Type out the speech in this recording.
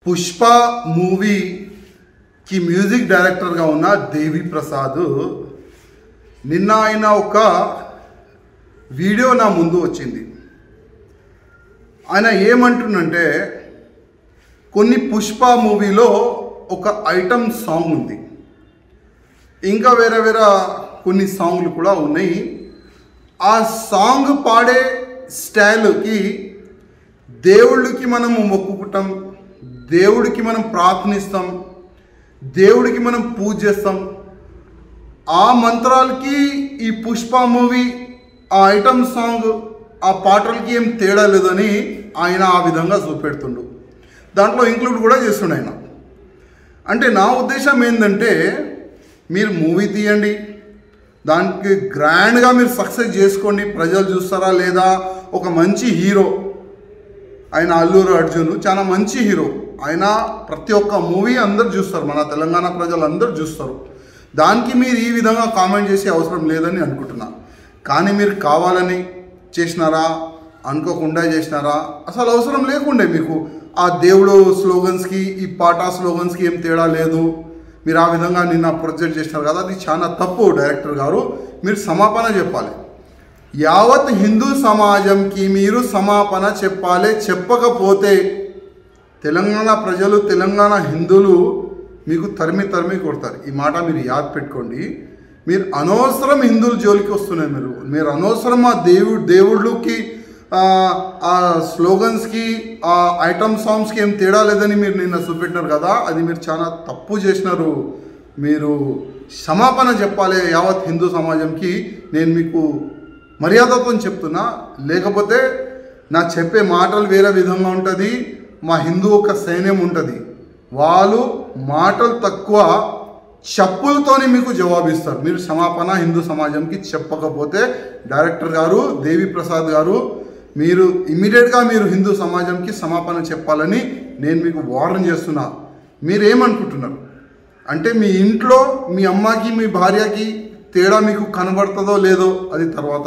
పుష్ప మూవీకి మ్యూజిక్ డైరెక్టర్గా ఉన్న దేవి ప్రసాద్ నిన్న ఆయన ఒక వీడియో నా ముందు వచ్చింది ఆయన ఏమంటుండంటే కొన్ని పుష్ప మూవీలో ఒక ఐటమ్ సాంగ్ ఉంది ఇంకా వేరే వేరే కొన్ని సాంగ్లు కూడా ఉన్నాయి ఆ సాంగ్ పాడే స్టైల్కి దేవుళ్ళకి మనము మొక్కుకుంటాం దేవుడికి మనం ప్రార్థనిస్తాం దేవుడికి మనం పూజ చేస్తాం ఆ మంత్రాలకి ఈ పుష్ప మూవీ ఆ ఐటమ్ సాంగ్ ఆ పాటలకి ఏం తేడా లేదని ఆయన ఆ విధంగా చూపెడుతుండు దాంట్లో ఇంక్లూడ్ కూడా చేస్తుండు ఆయన అంటే నా ఉద్దేశం ఏంటంటే మీరు మూవీ తీయండి దానికి గ్రాండ్గా మీరు సక్సెస్ చేసుకోండి ప్రజలు చూస్తారా లేదా ఒక మంచి హీరో ఆయన అల్లూరు అర్జున్ చాలా మంచి హీరో ఆయన ప్రతి ఒక్క మూవీ అందరు చూస్తారు మన తెలంగాణ ప్రజలు అందరూ చూస్తారు దానికి మీరు ఈ విధంగా కామెంట్ చేసే అవసరం లేదని అనుకుంటున్నా కానీ మీరు కావాలని చేసినారా అనుకోకుండా చేసినారా అసలు అవసరం లేకుండే మీకు ఆ దేవుడు స్లోగన్స్కి ఈ పాట స్లోగన్స్కి ఏం తేడా లేదు మీరు ఆ విధంగా నిన్న ప్రొజెక్ట్ చేసినారు కదా అది చాలా తప్పు డైరెక్టర్ గారు మీరు సమాపన చెప్పాలి యావత్ హిందూ సమాజంకి మీరు సమాపన చెప్పాలి చెప్పకపోతే తెలంగాణ ప్రజలు తెలంగాణ హిందువులు మీకు తరిమి తరిమి కొడతారు ఈ మాట మీరు యాద్ పెట్టుకోండి మీరు అనవసరం హిందువుల జోలికి వస్తున్నారు మీరు మీరు అనవసరం ఆ దేవుడు దేవుళ్ళకి ఆ, ఆ స్లోగన్స్కి ఆ ఐటమ్ సాంగ్స్కి ఏం తేడా లేదని మీరు నిన్న చూపెట్టినారు కదా అది మీరు చాలా తప్పు చేసినారు మీరు క్షమాపణ చెప్పాలి యావత్ హిందూ సమాజంకి నేను మీకు మర్యాదతో చెప్తున్నా లేకపోతే నా చెప్పే మాటలు వేరే విధంగా ఉంటుంది మా హిందూ ఒక సైన్యం ఉంటుంది వాళ్ళు మాటలు తక్కువ చెప్పులతోని మీకు జవాబిస్తారు మీరు క్షమాపణ హిందూ సమాజంకి చెప్పకపోతే డైరెక్టర్ గారు దేవి ప్రసాద్ గారు మీరు ఇమీడియట్గా మీరు హిందూ సమాజంకి సమాపన చెప్పాలని నేను మీకు వార్న్ చేస్తున్నా మీరు ఏమనుకుంటున్నారు అంటే మీ ఇంట్లో మీ అమ్మకి మీ భార్యకి తేడా మీకు కనబడుతుందో లేదో అది తర్వాత